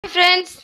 friends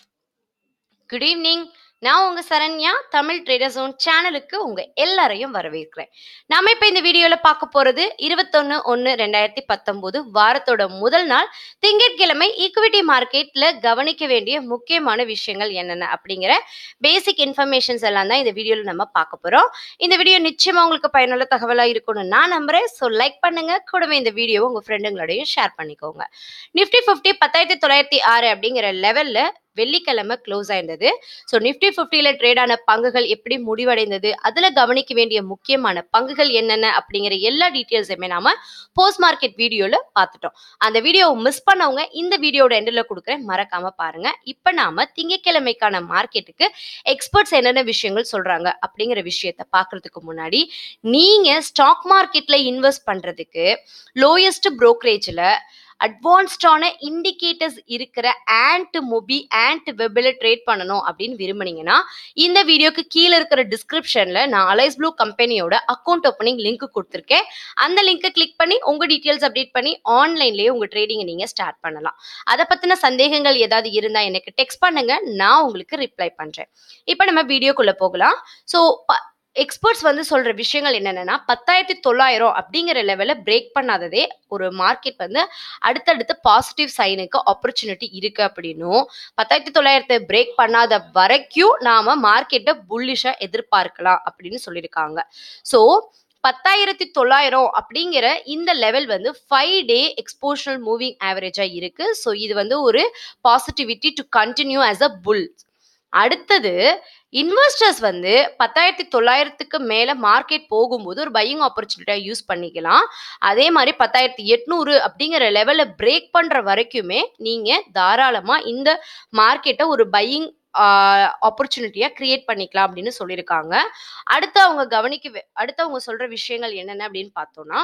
good evening நான் உங்க Saranya Tamil trader zone சேனலுக்கு உங்க எல்லாரையும் வரவேற்கிறேன் நாம இப்ப இந்த வீடியோல பார்க்க போறது இருபத்தொன்னு ஒன்னு ரெண்டாயிரத்தி பத்தொன்பது வாரத்தோட முதல் நாள் திங்கட்கிழமை ஈக்விட்டி மார்க்கெட்ல கவனிக்க வேண்டிய முக்கியமான விஷயங்கள் என்னென்ன அப்படிங்கிற பேசிக் இன்ஃபர்மேஷன்ஸ் எல்லாம் தான் இந்த வீடியோல நம்ம பார்க்க போறோம் இந்த வீடியோ நிச்சயமா உங்களுக்கு பயனுள்ள தகவலா இருக்கும்னு நான் நம்புறேன் ஸோ லைக் பண்ணுங்க கூடவே இந்த வீடியோவை உங்க ஃப்ரெண்டுங்களோடையும் ஷேர் பண்ணிக்கோங்க நிஃப்டி ஃபிஃப்டி பத்தாயிரத்தி தொள்ளாயிரத்தி ஆறு அப்படிங்கிற லெவல்ல வெள்ளிக்கிழமை க்ளோஸ் ஆயிருந்தது ஸோ நிஃப்டி ஃபிஃப்டியில் ட்ரேட் ஆன பங்குகள் எப்படி முடிவடைந்தது அதில் கவனிக்க வேண்டிய முக்கியமான பங்குகள் என்னென்ன அப்படிங்கிற எல்லா டீட்டெயில்ஸுமே நாம போஸ்ட் மார்க்கெட் வீடியோவில் பார்த்துட்டோம் அந்த வீடியோவை மிஸ் பண்ணவங்க இந்த வீடியோட எண்டில் கொடுக்குறேன் மறக்காம பாருங்க இப்போ நாம திங்கட்கிழமைக்கான மார்க்கெட்டுக்கு எக்ஸ்பர்ட்ஸ் என்னென்ன விஷயங்கள் சொல்றாங்க அப்படிங்கிற விஷயத்த பார்க்கறதுக்கு முன்னாடி நீங்க ஸ்டாக் மார்க்கெட்ல இன்வெஸ்ட் பண்றதுக்கு லோயஸ்ட் ப்ரோக்கரேஜில் அட்வான்ஸ்டான இண்டிகேட்டர்ஸ் இருக்கிற ஆண்ட் மொபி ஆண்ட் வெப்பில் ட்ரேட் பண்ணணும் அப்படின்னு விரும்புனீங்கன்னா இந்த வீடியோக்கு கீழே இருக்கிற டிஸ்கிரிப்ஷனில் நான் அலைஸ் ப்ளூ கம்பெனியோட அக்கௌண்ட் ஓப்பனிங் லிங்க் கொடுத்துருக்கேன் அந்த லிங்கை கிளிக் பண்ணி உங்கள் டீட்டெயில்ஸ் அப்டேட் பண்ணி ஆன்லைன்லேயே உங்கள் ட்ரேடிங்கை நீங்கள் ஸ்டார்ட் பண்ணலாம் அதை பற்றின சந்தேகங்கள் ஏதாவது இருந்தால் எனக்கு டெக்ஸ்ட் பண்ணுங்க நான் உங்களுக்கு ரிப்ளை பண்ணுறேன் இப்போ நம்ம வீடியோக்குள்ளே போகலாம் ஸோ எக்ஸ்பர்ட்ஸ் வந்து சொல்ற விஷயங்கள் என்னென்னா பத்தாயிரத்தி தொள்ளாயிரம் அப்படிங்கிற லெவலில் பிரேக் பண்ணாததே ஒரு மார்க்கெட் வந்து அடுத்தடுத்து பாசிட்டிவ் சைனுக்கு ஆப்பர்ச்சுனிட்டி இருக்கு அப்படின்னும் பத்தாயிரத்தி தொள்ளாயிரத்தை பிரேக் பண்ணாத வரைக்கும் நாம மார்க்கெட்டை புல்லிஷா எதிர்பார்க்கலாம் அப்படின்னு சொல்லியிருக்காங்க ஸோ பத்தாயிரத்தி தொள்ளாயிரம் அப்படிங்கிற இந்த லெவல் வந்து ஃபைவ் டே எக்ஸ்போஷனல் மூவிங் ஆவரேஜா இருக்கு ஸோ இது வந்து ஒரு positivity to continue as a bull அடுத்தது இன்வெஸ்டர்ஸ் வந்து பத்தாயிரத்தி தொள்ளாயிரத்துக்கு மேலே மார்க்கெட் போகும்போது ஒரு பையிங் ஆப்பர்ச்சுனிட்டியாக யூஸ் பண்ணிக்கலாம் அதே மாதிரி பத்தாயிரத்தி எட்நூறு அப்படிங்கிற லெவலில் பிரேக் பண்ணுற வரைக்குமே நீங்கள் தாராளமாக இந்த மார்க்கெட்டை ஒரு பையிங் ஆப்பர்ச்சுனிட்டியாக கிரியேட் பண்ணிக்கலாம் அப்படின்னு சொல்லியிருக்காங்க அடுத்து அவங்க கவனிக்க அடுத்து அவங்க சொல்கிற விஷயங்கள் என்னென்ன அப்படின்னு பார்த்தோம்னா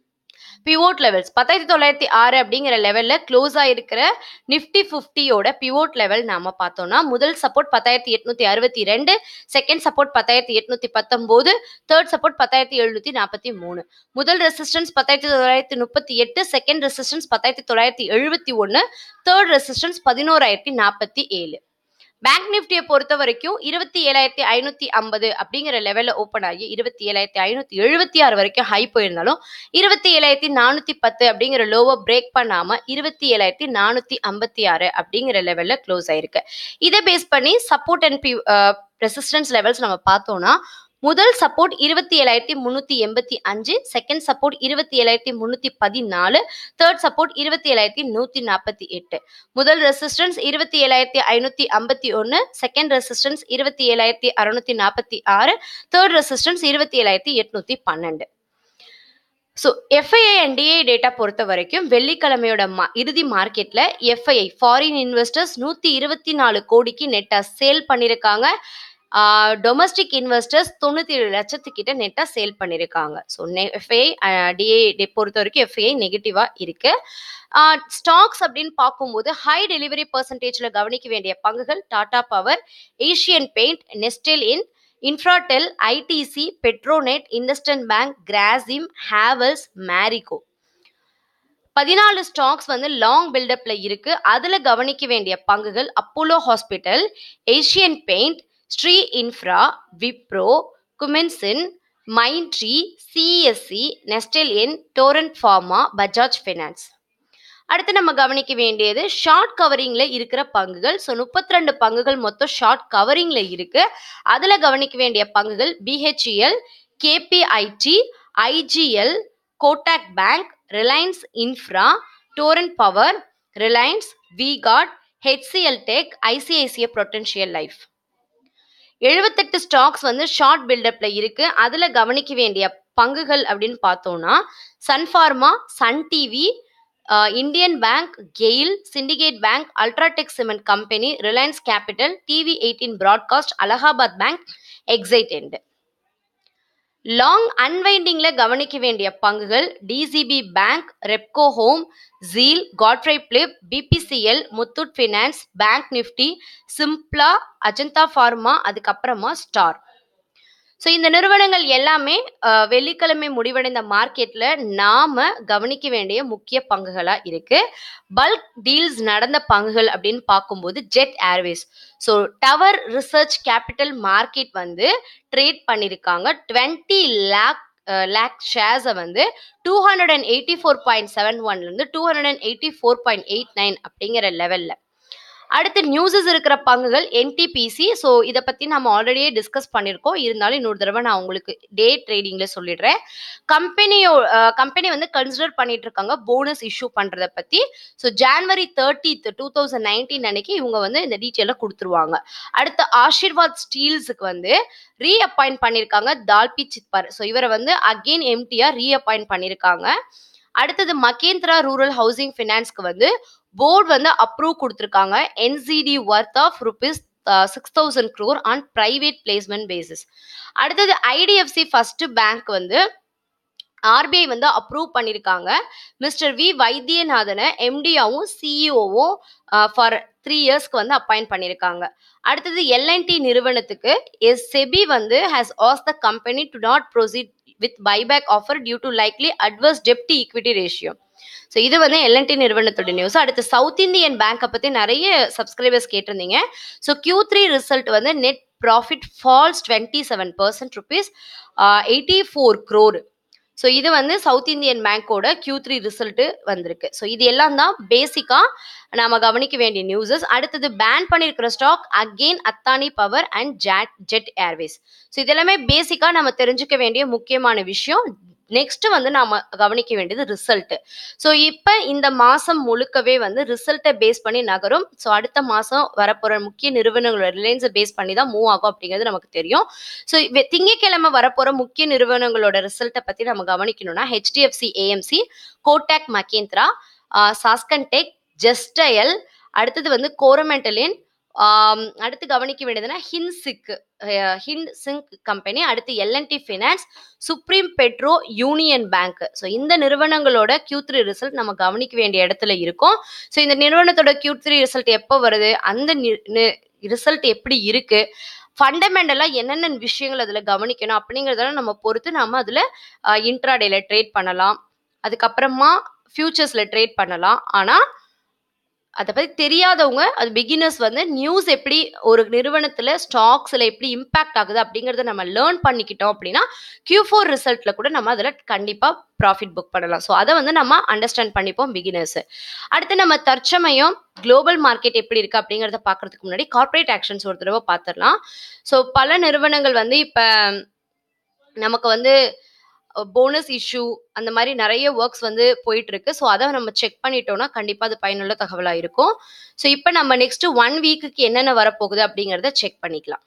பிவோட் லெவல்ஸ் பத்தாயிரத்தி தொள்ளாயிரத்தி ஆறு அப்படிங்கிற லெவலில் க்ளோஸ் ஆகிருக்கிற நிஃப்டி ஃபிஃப்டியோட பிவோட் லெவல் நாம பார்த்தோம்னா முதல் சப்போர்ட் பத்தாயிரத்தி எட்நூத்தி அறுபத்தி ரெண்டு செகண்ட் சப்போர்ட் பத்தாயிரத்தி எட்நூத்தி பத்தொம்போது தேர்ட் சப்போர்ட் பத்தாயிரத்தி எழுநூத்தி நாற்பத்தி மூணு முதல் ரெசிஸ்டன்ஸ் பத்தாயிரத்தி தொள்ளாயிரத்தி முப்பத்தி எட்டு செகண்ட் ரெசிஸ்டன்ஸ் பத்தாயிரத்தி தொள்ளாயிரத்தி எழுபத்தி ஒன்று தேர்ட் ரெசிஸ்டன்ஸ் பதினோராயிரத்தி நாற்பத்தி ஏழு பேங்க் நிஃப்டியை பொறுத்த வரைக்கும் இருபத்தி ஏழாயிரத்தி ஐநூத்தி ஐம்பது அப்படிங்கிற லெவல்ல ஓப்பன் ஆகி இருபத்தி ஏழாயிரத்தி ஐநூத்தி எழுபத்தி ஆறு வரைக்கும் ஹை போயிருந்தாலும் இருபத்தி ஏழாயிரத்தி நானூத்தி பத்து அப்படிங்கிற லோவை பிரேக் பண்ணாம இருபத்தி ஏழாயிரத்தி நானூத்தி ஐம்பத்தி ஆறு அப்படிங்கிற லெவல்ல க்ளோஸ் ஆயிருக்கு இதை பேஸ் பண்ணி சப்போர்ட் அண்ட் பி ரெசிஸ்டன்ஸ் லெவல்ஸ் நம்ம பார்த்தோம்னா முதல் சப்போர்ட் இருபத்தி ஏழாயிரத்தி முந்நூற்றி எண்பத்தி அஞ்சு செகண்ட் சப்போர்ட் இருபத்தி ஏழாயிரத்தி முந்நூற்றி பதினாலு தேர்ட் சப்போர்ட் இருபத்தி ஏழாயிரத்தி நூற்றி நாற்பத்தி எட்டு முதல் ரெசிஸ்டன்ஸ் இருபத்தி ஏழாயிரத்தி ஐநூற்றி ஐம்பத்தி ஒன்று செகண்ட் ரெசிஸ்டன்ஸ் இருபத்தி ஏழாயிரத்தி அறுநூத்தி நாற்பத்தி ஆறு தேர்ட் ரெசிஸ்டன்ஸ் இருபத்தி ஏழாயிரத்தி எட்நூற்றி பன்னெண்டு so FII and DI data பொறுத்த வரைக்கும் வெள்ளிக்கிழமையோட மா இறுதி மார்க்கெட்டில் எஃப்ஐஐ ஃபாரின் இன்வெஸ்டர்ஸ் நூற்றி இருபத்தி நாலு கோடிக்கு நெட்டாக சேல் பண்ணியிருக்காங்க டொமஸ்டிக் இன்வெஸ்டர்ஸ் தொண்ணூற்றி ஏழு லட்சத்துக்கிட்ட நெட்டாக சேல் பண்ணியிருக்காங்க ஸோ எஃப்ஐஐ டிஏ பொறுத்த வரைக்கும் எஃப்ஐஐ நெகட்டிவாக இருக்கு ஸ்டாக்ஸ் அப்படின்னு பார்க்கும்போது ஹை டெலிவரி பர்சன்டேஜில் கவனிக்க வேண்டிய பங்குகள் Tata Power Asian Paint Nestle in Infratel ITC Petronet IndusInd Bank Grasim Havells Marico பதினாலு ஸ்டாக்ஸ் வந்து லாங் பில்டப்ல இருக்கு அதுல கவனிக்க வேண்டிய பங்குகள் Apollo Hospital Asian Paint Shree Infra Wipro Cummins Mindtree CSC Nestle என் டோரண்ட் ஃபார்மா பஜாஜ் ஃபைனான்ஸ் அடுத்து நம்ம கவனிக்க வேண்டியது ஷார்ட் கவரிங்ல இருக்கிற பங்குகள் ஸோ முப்பத்தி ரெண்டு பங்குகள் மொத்தம் ஷார்ட் கவரிங்ல இருக்கு அதுல கவனிக்க வேண்டிய பங்குகள் BHEL KPIT IGL Kotak Bank Reliance Infra Torrent Power Reliance விகாட் HCL Tech ICICI Prudential Life எழுபத்தெட்டு ஸ்டாக்ஸ் வந்து ஷார்ட் பில்டப்ல இருக்கு அதுல கவனிக்க வேண்டிய பங்குகள் அப்படின்னு பார்த்தோம்னா Sun Pharma Sun TV Indian Bank GAIL Syndicate Bank UltraTech Cement company Reliance Capital TV eighteen broadcast Allahabad Bank Exide and long அன்வைண்டிங்ல கவனிக்க வேண்டிய பங்குகள் DCB Bank Repco Home ZEEL காட்ரை பிளிப் BPCL Muthoot Finance Bank Nifty சிம்ப்ளா Ajanta Pharma அதுக்கப்புறமா ஸ்டார் ஸோ இந்த நிறுவனங்கள் எல்லாமே அஹ், வெள்ளிக்கிழமை முடிவடைந்த மார்க்கெட்ல நாம கவனிக்க வேண்டிய முக்கிய பங்குகளா இருக்கு பல்க் டீல்ஸ் நடந்த பங்குகள் அப்படின்னு பார்க்கும்போது Jet Airways so Tower Research Capital Market வந்து ட்ரேட் பண்ணியிருக்காங்க டுவெண்ட்டி லேக் லேக் ஷேர்ஸை வந்து two hundred and eighty four point seven ஒன்லேருந்து two hundred and eighty four point eight nine அப்படிங்கிற லெவலில் அடுத்து நியூஸஸ் இருக்கிற பங்குகள் என்டிபிசி ஸோ இதை பற்றி நம்ம ஆல்ரெடியே டிஸ்கஸ் பண்ணியிருக்கோம் இருந்தாலும் இன்னொரு தடவை நான் உங்களுக்கு டே ட்ரேடிங்கில் சொல்லிடுறேன் கம்பெனியோ கம்பெனி வந்து கன்சிடர் பண்ணிட்டு இருக்காங்க போனஸ் இஷ்யூ பண்ணுறதை பற்றி so January thirtieth two thousand nineteen அன்னைக்கு இவங்க வந்து இந்த டீட்டெயிலை கொடுத்துருவாங்க அடுத்து ஆஷிர்வாத் ஸ்டீல்ஸுக்கு வந்து ரீஅப்பாயிண்ட் பண்ணியிருக்காங்க தால்பி சித்பர் ஸோ இவரை வந்து அகெயின் எம்டிஆர் ரீஅப்பாயிண்ட் பண்ணியிருக்காங்க அடுத்தது மகேந்திரா ரூரல் ஹவுசிங் ஃபினான்ஸ்க்கு வந்து போர்டு வந்து அப்ரூவ் கொடுத்துருக்காங்க NCD worth of rupees six thousand crore on private placement basis அடுத்தது ஐடிஎஃப்சி ஃபர்ஸ்ட் பேங்க் வந்து ஆர்பிஐ வந்து அப்ரூவ் பண்ணியிருக்காங்க மிஸ்டர் வி வைத்தியநாதனை எம்டியாவும் சிஇஓவும் ஃபார் த்ரீ இயர்ஸ்க்கு வந்து அப்பாயிண்ட் பண்ணியிருக்காங்க அடுத்தது எல்என்டி நிறுவனத்துக்கு எஸ் செபி வந்து has as the company to not proceed with buyback offer due to likely adverse டெப்டி ஈக்விட்டி ரேஷியோ ஸோ இது வந்து எல்என்டி நிறுவனத்தோட நியூஸ் அடுத்து சவுத் இந்தியன் பேங்கை பற்றி நிறைய சப்ஸ்கிரைபர்ஸ் கேட்டிருந்தீங்க ஸோ கியூ த்ரீ ரிசல்ட் வந்து net profit falls twenty seven percent rupees eighty four crore so இது வந்து சவுத் இந்தியன் பேங்க்கோட கியூ த்ரீ ரிசல்ட்டு வந்திருக்கு ஸோ இது எல்லாம் தான் பேசிக்காக நாம கவனிக்க வேண்டிய நியூஸஸ் அடுத்தது பேன் பண்ணியிருக்கிற stock again Adani Power and Jet Jet Airways so இதெல்லாமே பேசிக்காக நம்ம தெரிஞ்சுக்க வேண்டிய முக்கியமான விஷயம் நெக்ஸ்ட் வந்து நாம கவனிக்க வேண்டியது ரிசல்ட் ஸோ இப்போ இந்த மாசம் முழுக்கவே வந்து ரிசல்ட்டை பேஸ் பண்ணி நகரும் ஸோ அடுத்த மாசம் வரப்போற முக்கிய நிறுவனங்களோட ரிலையன்ஸை பேஸ் பண்ணி தான் மூவ் ஆகும் அப்படிங்கிறது நமக்கு தெரியும் ஸோ திங்கக்கிழமை வரப்போற முக்கிய நிறுவனங்களோட ரிசல்ட்டை பத்தி நம்ம கவனிக்கணும்னா HDFC AMC Kotak Mahindra Sasken Tech Just Dial அடுத்தது வந்து கோரமெண்டலின் ஆம், அடுத்து கவனிக்க வேண்டியதுன்னா ஹின்சிக் ஹிண்ட் சிங்க் கம்பெனி அடுத்து LNT Finance Supreme Petro Union Bank so இந்த நிறுவனங்களோட Q3 த்ரீ ரிசல்ட் நம்ம கவனிக்க வேண்டிய இடத்துல இருக்கும் ஸோ இந்த நிறுவனத்தோட Q3 த்ரீ ரிசல்ட் எப்போ வருது அந்த ரிசல்ட் எப்படி இருக்கு ஃபண்டமெண்டலாக என்னென்ன விஷயங்கள் அதில் கவனிக்கணும் அப்படிங்கிறதெல்லாம் நம்ம பொறுத்து நம்ம அதில் இன்ட்ராடேல ட்ரேட் பண்ணலாம் அதுக்கப்புறமா ஃபியூச்சர்ஸில் ட்ரேட் பண்ணலாம் ஆனால் அதை பற்றி தெரியாதவங்க அது பிகினர்ஸ் வந்து நியூஸ் எப்படி ஒரு நிறுவனத்தில் ஸ்டாக்ஸில் எப்படி இம்பாக்ட் ஆகுது அப்படிங்கிறத நம்ம லேர்ன் பண்ணிக்கிட்டோம் அப்படின்னா Q4 ஃபோர் ரிசல்ட்டில் கூட நம்ம அதில் கண்டிப்பாக ப்ராஃபிட் புக் பண்ணலாம் ஸோ அதை வந்து நம்ம அண்டர்ஸ்டாண்ட் பண்ணிப்போம் பிகினர்ஸ் அடுத்து நம்ம தற்சமயம் குளோபல் மார்க்கெட் எப்படி இருக்கு அப்படிங்கிறத பார்க்கறதுக்கு முன்னாடி கார்ப்பரேட் ஆக்ஷன்ஸ் ஒரு தடவை பார்த்துடலாம் ஸோ பல நிறுவனங்கள் வந்து இப்போ நமக்கு வந்து போனஸ் இஷ்யூ அந்த மாதிரி நிறைய ஒர்க்ஸ் வந்து போயிட்டு இருக்கு ஸோ அதை நம்ம செக் பண்ணிட்டோம்னா கண்டிப்பாக அது பயனுள்ள தகவலாக இருக்கும் ஸோ இப்போ நம்ம நெக்ஸ்ட் ஒன் வீக்குக்கு என்னென்ன வரப்போகுது அப்படிங்கிறத செக் பண்ணிக்கலாம்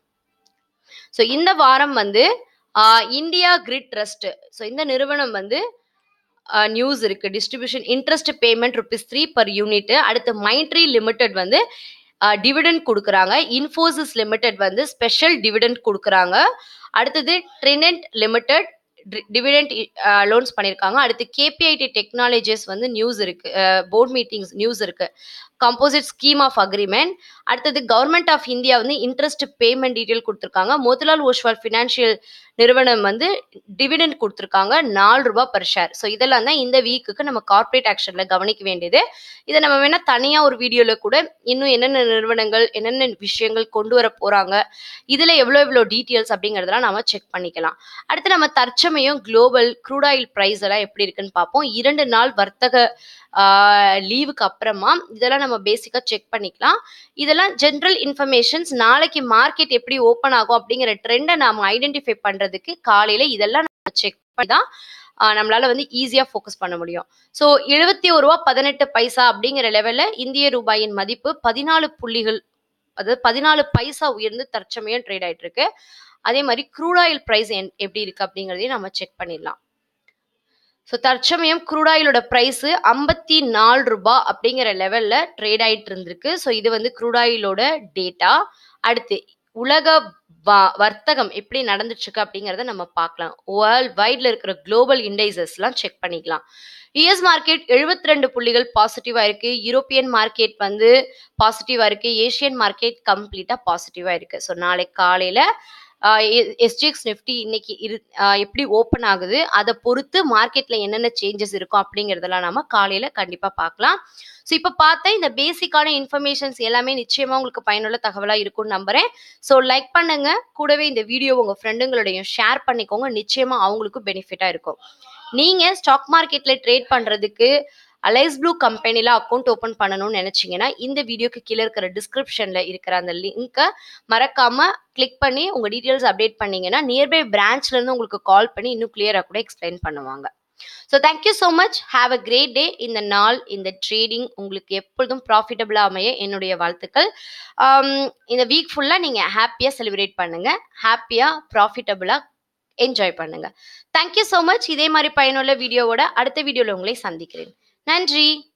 ஸோ இந்த வாரம் வந்து இந்தியா கிரிட் ட்ரஸ்ட் ஸோ இந்த நிறுவனம் வந்து நியூஸ் இருக்கு distribution interest payment rupees three per unit அடுத்து மைண்ட்ரி லிமிடெட் வந்து டிவிடெண்ட் கொடுக்குறாங்க இன்ஃபோசிஸ் லிமிடெட் வந்து ஸ்பெஷல் டிவிடெண்ட் கொடுக்குறாங்க அடுத்தது ட்ரினென்ட் லிமிடெட் டிவிடெண்ட் லோன்ஸ் பண்ணியிருக்காங்க அடுத்து கேபிஐடி டெக்னாலஜிஸ் வந்து நியூஸ் இருக்கு போர்ட் மீட்டிங்ஸ் நியூஸ் இருக்கு கம்போசிட் ஸ்கீம் ஆஃப் அக்ரிமெண்ட் அடுத்தது கவர்மெண்ட் ஆஃப் இந்தியா வந்து இன்ட்ரெஸ்ட் பேமெண்ட் டீட்டெயில் கொடுத்துருக்காங்க மோதிலால் ஓஷ்வால் ஃபினான்ஷியல் நிறுவனம் வந்து டிவிடெண்ட் கொடுத்துருக்காங்க நாலு ரூபாய் பர் ஷேர் ஸோ இதெல்லாம் தான் இந்த வீக்குக்கு நம்ம கார்ப்பரேட் ஆக்ஷனில் கவனிக்க வேண்டியது இதை நம்ம வேணால் தனியாக ஒரு வீடியோவில் கூட இன்னும் என்னென்ன நிறுவனங்கள் என்னென்ன விஷயங்கள் கொண்டு வர போகிறாங்க இதில் எவ்வளோ எவ்வளோ டீட்டெயில்ஸ் அப்படிங்கிறதெல்லாம் நம்ம செக் பண்ணிக்கலாம் அடுத்து நம்ம தற்சமயம் குளோபல் க்ரூட் ஆயில் ப்ரைஸ் எல்லாம் எப்படி இருக்குன்னு பார்ப்போம் இரண்டு நாள் வர்த்தக லீவுக்கு அப்புறமா இதெல்லாம் நம்ம பேசிக்காக செக் பண்ணிக்கலாம் இதெல்லாம் ஜென்ரல் இன்ஃபர்மேஷன்ஸ் நாளைக்கு மார்க்கெட் எப்படி ஓப்பன் ஆகும் அப்படிங்கிற ட்ரெண்டை நாம ஐடென்டிஃபை பண்ணுறதுக்கு காலையில் இதெல்லாம் நம்ம செக் பண்ணி தான் ஆஹ் நம்மளால வந்து ஈஸியாக ஃபோக்கஸ் பண்ண முடியும் ஸோ எழுபத்தி ஒரு ரூபா பதினெட்டு பைசா அப்படிங்கிற லெவலில் இந்திய ரூபாயின் மதிப்பு பதினாலு புள்ளிகள் அதாவது பதினாலு பைசா உயர்ந்து தற்சமயம் ட்ரேட் ஆயிட்டு இருக்கு அதே மாதிரி க்ரூட் ஆயில் ப்ரைஸ் எப்படி இருக்கு அப்படிங்கிறதையும் நம்ம செக் பண்ணிடலாம் ஸோ தற்சமயம் க்ரூட் ஆயிலோட ப்ரைஸ் ஐம்பத்தி நாலு ரூபாய் அப்படிங்கிற லெவல்ல ட்ரேட் ஆயிட்டு இருந்திருக்கு ஸோ இது வந்து க்ரூட் ஆயிலோட டேட்டா அடுத்து உலக வ- வர்த்தகம் எப்படி நடந்துட்டு இருக்கு அப்படிங்கிறத நம்ம பார்க்கலாம் வேர்ல்ட் வைட்ல இருக்கிற குளோபல் இண்டைசஸ்லாம் செக் பண்ணிக்கலாம் யுஎஸ் மார்க்கெட் 72 ரெண்டு புள்ளிகள் பாசிட்டிவா இருக்கு யூரோப்பியன் மார்க்கெட் வந்து பாசிட்டிவா இருக்கு ஏஷியன் மார்க்கெட் கம்ப்ளீட்டா பாசிட்டிவா இருக்கு ஸோ நாளைக்கு காலையில எஸ்ஜிஎக்ஸ் நிஃப்டி இன்னைக்கு இரு ஆஹ் எப்படி ஓப்பன் ஆகுது அதை பொறுத்து மார்க்கெட்ல என்னென்ன சேஞ்சஸ் இருக்கும் அப்படிங்கிறதெல்லாம் நாம காலையில கண்டிப்பா பார்க்கலாம் ஸோ இப்போ பார்த்த இந்த பேசிக்கான இன்ஃபர்மேஷன்ஸ் எல்லாமே நிச்சயமா உங்களுக்கு பயனுள்ள தகவலா இருக்கும்னு நம்புறேன் ஸோ லைக் பண்ணுங்க கூடவே இந்த வீடியோ உங்க ஃப்ரெண்டுங்களோடையும் ஷேர் பண்ணிக்கோங்க நிச்சயமா அவங்களுக்கும் பெனிஃபிட்டா இருக்கும் நீங்க ஸ்டாக் மார்க்கெட்ல ட்ரேட் பண்றதுக்கு அலைஸ் ப்ளூ கம்பெனில அக்கௌண்ட் ஓப்பன் பண்ணணும்னு நினைச்சீங்கன்னா இந்த வீடியோக்கு கீழே இருக்கிற டிஸ்கிரிப்ஷன்ல இருக்கிற அந்த லிங்கை மறக்காம கிளிக் பண்ணி உங்க டீட்டெயில்ஸ் அப்டேட் பண்ணீங்கன்னா நியர்பை பிரான்ச்ல இருந்து உங்களுக்கு கால் பண்ணி இன்னும் கிளியரா கூட எக்ஸ்பிளைன் பண்ணுவாங்க so thank you so much have a great day இந்த நாள் இந்த ட்ரேடிங் உங்களுக்கு எப்பொழுதும் ப்ராஃபிட்டபிளாக அமைய என்னுடைய வாழ்த்துக்கள் ஆம், இந்த வீக் ஃபுல்லாக நீங்கள் ஹாப்பியாக செலிப்ரேட் பண்ணுங்க ஹாப்பியாக ப்ராஃபிட்டபிளாக என்ஜாய் பண்ணுங்க தேங்க்யூ ஸோ மச் இதே மாதிரி பயனுள்ள வீடியோவோட அடுத்த வீடியோவில் உங்களை சந்திக்கிறேன் நன்றி